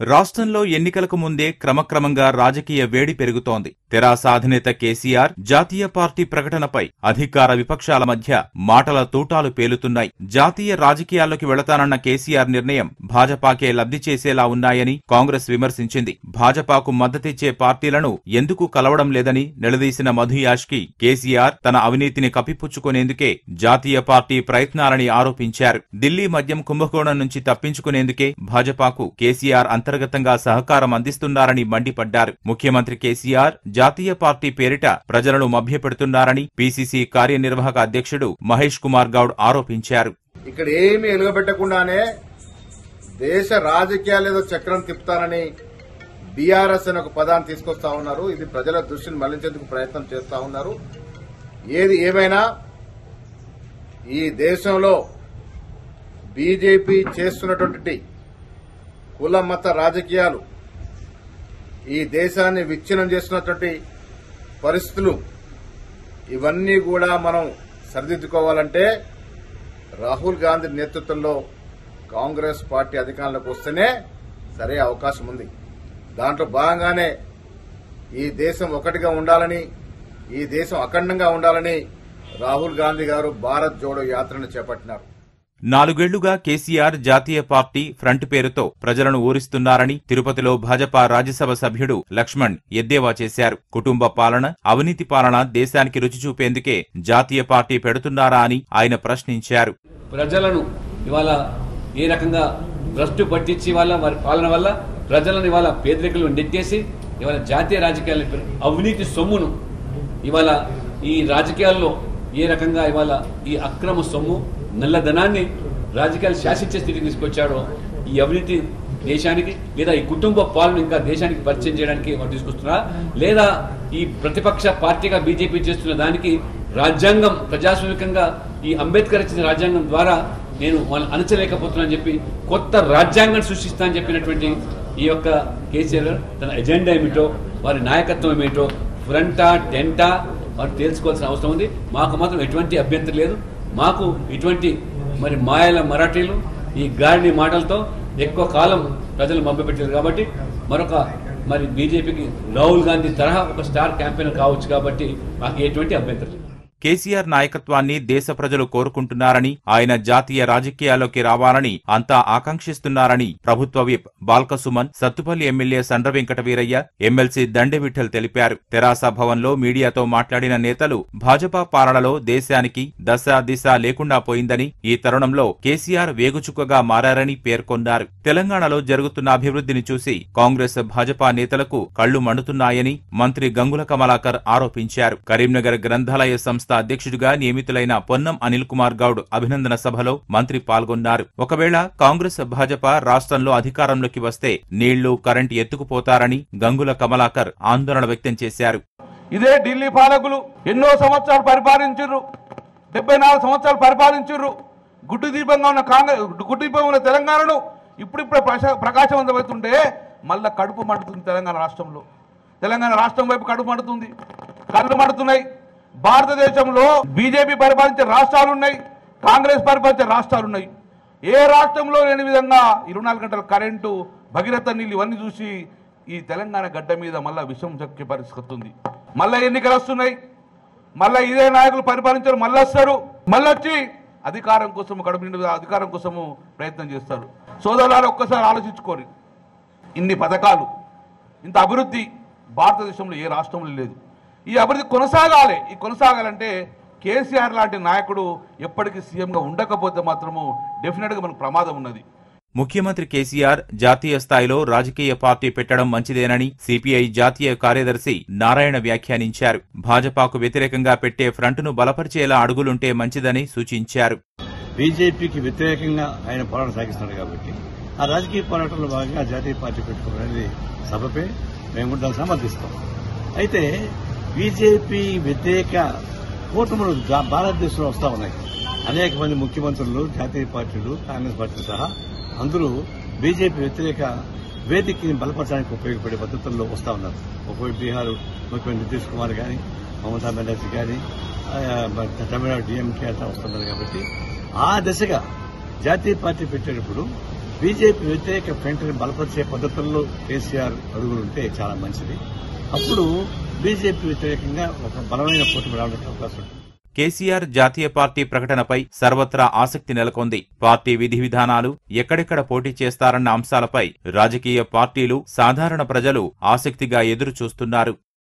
రాష్ట్రంలో ఎన్నికలకు ముందే క్రమక్రమంగా రాజకీయ వేడి పెరుగుతోంది తెరాస అధినేత కేసీఆర్ జాతీయ పార్టీ ప్రకటనపై అధికార విపక్షాల మధ్య మాటల తూటాలు పేలుతున్నాయి జాతీయ రాజకీయాల్లోకి వెళతానన్న కేసీఆర్ నిర్ణయం భాజపాకే లబ్ధి చేసేలా ఉన్నాయని కాంగ్రెస్ విమర్శించింది భాజపాకు మద్దతిచ్చే పార్టీలను ఎందుకు కలవడం లేదని నిలదీసిన మధు యాష్కి కేసీఆర్ తన అవినీతిని కప్పిపుచ్చుకునేందుకే జాతీయ పార్టీ ప్రయత్నాలని ఆరోపించారు ఢిల్లీ మద్యం కుంభకోణం నుంచి తప్పించుకునేందుకే భాజపాకు కేసీఆర్ అంతర్గతంగా సహకారం అందిస్తున్నారని మండిపడ్డారు ముఖ్యమంత్రి కేసీఆర్ జాతీయ పార్టీ పేరిట ప్రజలను మభ్యపెడుతున్నారని పీసీసీ కార్యనిర్వాహక అధ్యక్షుడు మహేష్ కుమార్ గౌడ్ ఆరోపించారు ఇక్కడ ఏమీ ఎలుగబెట్టకుండానే దేశ రాజకీయాలు ఏదో చక్రం తిప్పుతానని బీఆర్ఎస్ అనే ఒక పదాన్ని తీసుకొస్తా ఉన్నారు ఇది ప్రజల దృష్టిని మళ్లించేందుకు ప్రయత్నం చేస్తా ఉన్నారు ఏది ఏమైనా ఈ దేశంలో బీజేపీ చేస్తున్నటువంటి కుల మత రాజకీయాలు ఈ దేశాన్ని విచ్ఛిన్నం చేస్తున్నటువంటి పరిస్థితులు ఇవన్నీ కూడా మనం సరిదిద్దుకోవాలంటే రాహుల్ గాంధీ నేతృత్వంలో కాంగ్రెస్ పార్టీ అధికారంలోకి వస్తేనే సరే అవకాశం ఉంది దాంట్లో భాగంగానే ఈ దేశం ఒకటిగా ఉండాలని ఈ దేశం అఖండంగా ఉండాలని రాహుల్ గాంధీ గారు భారత్ జోడో యాత్రను చేపట్టినారు నాలుగేళ్లుగా కేసీఆర్ జాతీయ పార్టీ ఫ్రంట్ పేరుతో ప్రజలను ఊరిస్తున్నారని తిరుపతిలో భాజపా రాజ్యసభ సభ్యుడు లక్ష్మణ్ ఎద్దేవా చేశారు కుటుంబ పాలన అవినీతి పాలన దేశానికి రుచి చూపేందుకే జాతీయ పార్టీ పెడుతున్నారా అని ఆయన ప్రశ్నించారు ప్రజలను ఇవాళ ఏ రకంగా భ్రష్టు పట్టించి వాళ్ళ వారి పాలన వల్ల ప్రజలను ఇవాళ పేదరికలు నెట్టేసి ఇవాళ జాతీయ రాజకీయాల అవినీతి సొమ్మును ఇవాళ ఈ రాజకీయాల్లో ఏ రకంగా ఇవాళ ఈ అక్రమ సొమ్ము నల్లధనాన్ని రాజకీయాలు శాసించే స్థితికి తీసుకొచ్చాడో ఈ అవినీతి దేశానికి లేదా ఈ కుటుంబ పాలన ఇంకా దేశానికి పరిచయం చేయడానికి వారు తీసుకొస్తున్నారా లేదా ఈ ప్రతిపక్ష పార్టీగా బీజేపీ చేస్తున్న దానికి రాజ్యాంగం ప్రజాస్వామికంగా ఈ అంబేద్కర్ ఇచ్చిన రాజ్యాంగం ద్వారా నేను వాళ్ళని అణచలేకపోతున్నానని చెప్పి కొత్త రాజ్యాంగం సృష్టిస్తా అని చెప్పినటువంటి ఈ యొక్క కేసీఆర్ గారు తన ఎజెండా ఏమిటో వారి నాయకత్వం ఏమిటో ఫ్రంటా టెంటా వారు తెలుసుకోవాల్సిన అవసరం ఉంది మాకు మాత్రం ఎటువంటి అభ్యంతరం లేదు మాకు ఇటువంటి మరి మాయల మరాఠీలు ఈ గాడిని మాటలతో ఎక్కువ కాలం ప్రజలు మభ్యపెట్టారు కాబట్టి మరొక మరి బీజేపీకి రాహుల్ గాంధీ తరహా ఒక స్టార్ క్యాంపెయినర్ కావచ్చు కాబట్టి మాకు ఎటువంటి అభ్యంతరం లేదు కేసీఆర్ నాయకత్వాన్ని దేశ ప్రజలు కోరుకుంటున్నారని ఆయన జాతీయ రాజకీయాల్లోకి రావాలని అంతా ఆకాంక్షిస్తున్నారని ప్రభుత్వ whip Balka Suman Sathupalli MLA Sandra Venkata Veeraiah MLC Dande Vithal తెలిపారు తెరాస భవన్లో మీడియాతో మాట్లాడిన నేతలు భాజపా పాలనలో దేశానికి దశ దిశ లేకుండా పోయిందని ఈ తరుణంలో కేసీఆర్ వేగుచుక్కగా మారారని పేర్కొన్నారు తెలంగాణలో జరుగుతున్న అభివృద్ధిని చూసి కాంగ్రెస్ భాజపా నేతలకు కళ్లు మండుతున్నాయని మంత్రి గంగుల కమలాకర్ ఆరోపించారు కరీంనగర్ గ్రంథాలయ సంస్థ అధ్యక్షుడిగా నియమితులైన పొన్నం అనిల్ కుమార్ గౌడ్ అభినందన సభలో మంత్రి పాల్గొన్నారు ఒకవేళ కాంగ్రెస్ భాజపా రాష్ట్రంలో అధికారంలోకి వస్తే నీళ్లు కరెంట్ ఎత్తుకుపోతారని గంగుల కమలాకర్ ఆందోళన వ్యక్తం చేశారు ఇదే ఢిల్లీ పాలకులు ఎన్నో సంవత్సరాలు పరిపాలించారు డెబ్బై నాలుగు సంవత్సరాలు పరిపాలించారు గుడ్డు దీపంగా ఉన్న కాంగ్రెస్ గుడ్డు దీపంగా ఉన్న తెలంగాణను ఇప్పుడిప్పుడే ప్రశా- ప్రకాశవంతమవుతుంటే మళ్ళా కడుపు మండుతుంది తెలంగాణ రాష్ట్రంలో తెలంగాణ రాష్ట్రం వైపు కడుపు మండుతుంది కళ్ళు మండుతున్నాయి భారతదేశంలో బీజేపీ పరిపాలించే రాష్ట్రాలు ఉన్నాయి కాంగ్రెస్ పరిపాలించే రాష్ట్రాలు ఉన్నాయి ఏ రాష్ట్రంలో లేని విధంగా ఇరవై నాలుగు గంటల కరెంటు భగీరథ నీళ్ళు ఇవన్నీ చూసి ఈ తెలంగాణ గడ్డ మీద మళ్ళా విషం చక్కే పరిస్థితి ఉంది మళ్ళా ఎన్నికలు వస్తున్నాయి మళ్ళా ఇదే నాయకులు పరిపాలించారు మళ్ళీ వస్తారు మళ్ళీ వచ్చి అధికారం కోసం కడుపు నిండు అధికారం కోసము ప్రయత్నం చేస్తారు సోదరులారు ఒక్కసారి ఆలోచించుకోరు ఇన్ని పథకాలు ఇంత అభివృద్ధి భారతదేశంలో ఏ రాష్ట్రంలో లేదు ఈ అభివృద్ధి కొనసాగాలి ఈ కొనసాగాలంటే కేసీఆర్ లాంటి నాయకుడు ఎప్పటికీ సీఎంగా ఉండకపోతే మాత్రము డెఫినెట్గా మనకు ప్రమాదం ఉన్నది ముఖ్యమంత్రి కేసీఆర్ జాతీయ స్థాయిలో రాజకీయ పార్టీ పెట్టడం మంచిదేనని సిపిఐ జాతీయ కార్యదర్శి నారాయణ వ్యాఖ్యానించారు భాజపాకు వ్యతిరేకంగా పెట్టే ఫ్రంట్ను బలపరిచేలా అడుగులుంటే మంచిదని సూచించారు బీజేపీకి వ్యతిరేకంగా ఆయన పోరాటం సాగిస్తున్నాడు కాబట్టి ఆ రాజకీయ పోరాటంలో భాగంగా జాతీయ పార్టీ పెట్టుకోవడం అనేది సభపై మేము కూడా దాన్ని సమర్థిస్తాం అయితే బీజేపీ వ్యతిరేక కూటములు జా- భారతదేశంలో వస్తా ఉన్నాయి అనేక మంది ముఖ్యమంత్రులు జాతీయ పార్టీలు కాంగ్రెస్ పార్టీలు సహా అందరూ బీజేపీ వ్యతిరేక వేదికని బలపరచడానికి ఉపయోగపడే పద్ధతుల్లో వస్తా ఉన్నారు ఒకవైపు బీహార్ ముఖ్యమంత్రి నితీష్ కుమార్ కానీ మమతా బెనర్జీ కానీ తమిళనాడు డిఎంకే అంతా వస్తున్నారు కాబట్టి ఆ దశగా జాతీయ పార్టీ పెట్టేటప్పుడు బీజేపీ వ్యతిరేక ఫ్రంట్ని బలపరిచే పద్ధతుల్లో కేసీఆర్ అడుగులుంటే చాలా మంచిది అప్పుడు బీజేపీ వ్యతిరేకంగా ఒక బలమైన పోటీ రావడానికి అవకాశం ఉంటుంది కేసీఆర్ జాతీయ పార్టీ ప్రకటనపై సర్వత్రా ఆసక్తి నెలకొంది పార్టీ విధి విధానాలు ఎక్కడెక్కడ పోటీ చేస్తారన్న అంశాలపై రాజకీయ పార్టీలు సాధారణ ప్రజలు ఆసక్తిగా ఎదురు చూస్తున్నారు